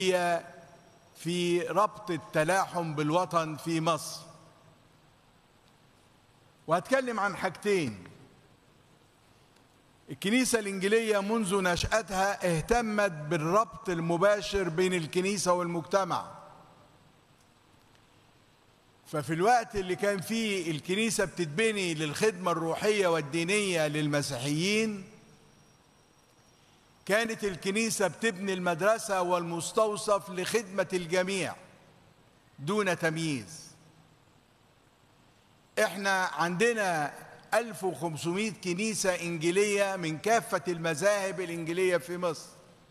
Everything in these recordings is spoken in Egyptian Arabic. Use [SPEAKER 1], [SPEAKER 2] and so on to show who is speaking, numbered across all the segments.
[SPEAKER 1] هي في ربط التلاحم بالوطن في مصر وهتكلم عن حاجتين الكنيسة الإنجيلية منذ نشأتها اهتمت بالربط المباشر بين الكنيسة والمجتمع ففي الوقت اللي كان فيه الكنيسة بتتبني للخدمة الروحية والدينية للمسيحيين كانت الكنيسة بتبني المدرسة والمستوصف لخدمة الجميع دون تمييز احنا عندنا 1500 كنيسة إنجيلية من كافة المذاهب الإنجيلية في مصر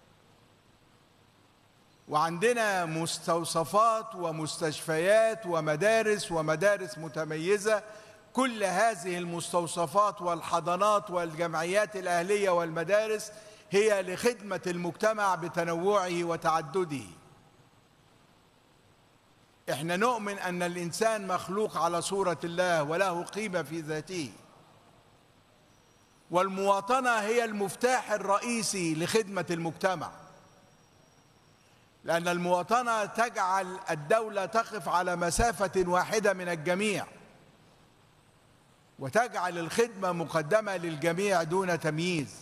[SPEAKER 1] وعندنا مستوصفات ومستشفيات ومدارس ومدارس متميزة كل هذه المستوصفات والحضانات والجمعيات الأهلية والمدارس هي لخدمة المجتمع بتنوعه وتعدده احنا نؤمن أن الإنسان مخلوق على صورة الله وله قيمة في ذاته والمواطنة هي المفتاح الرئيسي لخدمة المجتمع لأن المواطنة تجعل الدولة تقف على مسافة واحدة من الجميع وتجعل الخدمة مقدمة للجميع دون تمييز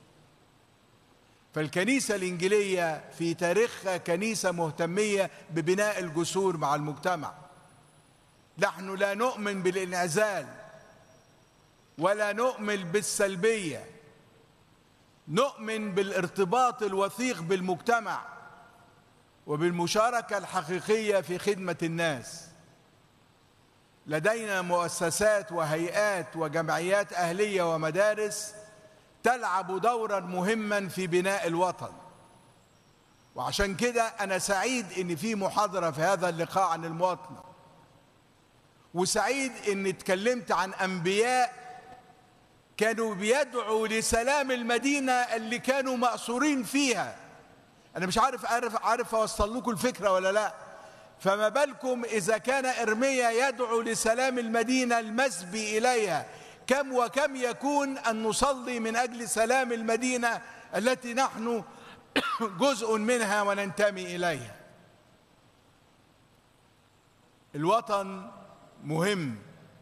[SPEAKER 1] فالكنيسة الإنجيلية في تاريخها كنيسة مهتمية ببناء الجسور مع المجتمع نحن لا نؤمن بالانعزال ولا نؤمن بالسلبية نؤمن بالارتباط الوثيق بالمجتمع وبالمشاركة الحقيقية في خدمة الناس لدينا مؤسسات وهيئات وجمعيات أهلية ومدارس تلعب دورا مهما في بناء الوطن وعشان كده أنا سعيد إن في محاضرة في هذا اللقاء عن المواطنة وسعيد إن اتكلمت عن أنبياء كانوا بيدعوا لسلام المدينة اللي كانوا مأسورين فيها أنا مش عارف عارف عارف أوصل لكم الفكرة ولا لا فما بالكم إذا كان إرميا يدعو لسلام المدينة المسبي إليها كم وكم يكون أن نصلي من أجل سلام المدينة التي نحن جزء منها وننتمي إليها الوطن مهم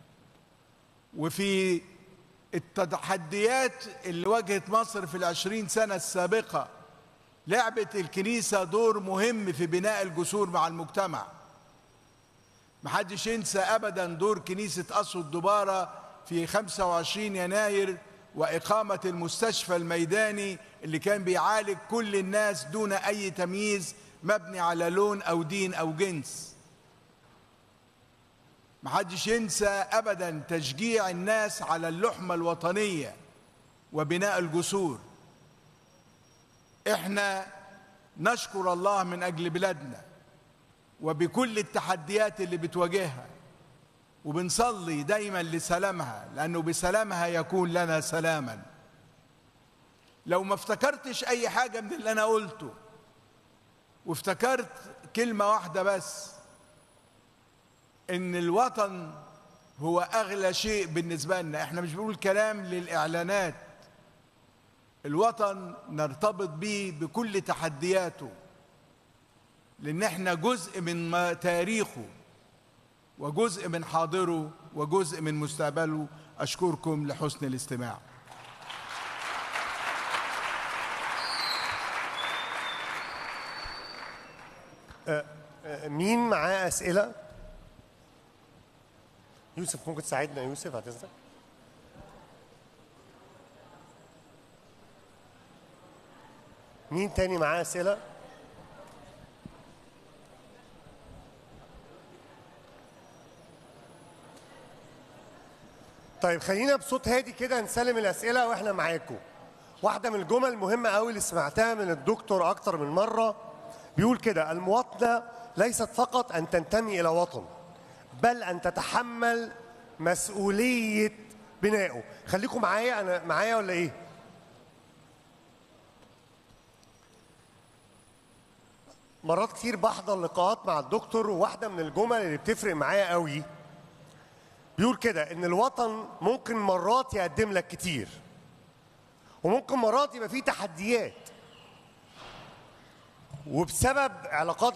[SPEAKER 1] وفي التحديات اللي واجهت مصر في العشرين سنة السابقة لعبت الكنيسة دور مهم في بناء الجسور مع المجتمع محدش ينسى أبدا دور كنيسة أسو الدبارة في 25 يناير وإقامة المستشفى الميداني اللي كان بيعالج كل الناس دون أي تمييز مبني على لون أو دين أو جنس محدش ينسى أبدا تشجيع الناس على اللحمة الوطنية وبناء الجسور احنا نشكر الله من أجل بلادنا وبكل التحديات اللي بتواجهها وبنصلي دايما لسلامها لأنه بسلامها يكون لنا سلاما لو ما افتكرتش أي حاجة من اللي أنا قلته وافتكرت كلمة واحدة بس إن الوطن هو أغلى شيء بالنسبة لنا إحنا مش بنقول كلام للإعلانات الوطن نرتبط به بكل تحدياته لأن احنا جزء من تاريخه وجزء من حاضره وجزء من مستقبله أشكركم لحسن الاستماع
[SPEAKER 2] مين معاه أسئلة؟ يوسف ممكن تساعدنا يوسف هتسأل؟ مين تاني معاه أسئلة؟ طيب خلينا بصوت هادي كده نسلم الأسئلة وإحنا معاكم. واحدة من الجمل المهمة قوي اللي سمعتها من الدكتور أكتر من مرة بيقول كده المواطنة ليست فقط أن تنتمي إلى وطن بل أن تتحمل مسؤولية بنائه. خليكم معايا أنا معايا ولا إيه؟ مرات كتير بحضر لقاءات مع الدكتور وواحدة من الجمل اللي بتفرق معايا قوي بيقول كده ان الوطن ممكن مرات يقدم لك كتير وممكن مرات يبقى فيه تحديات وبسبب علاقات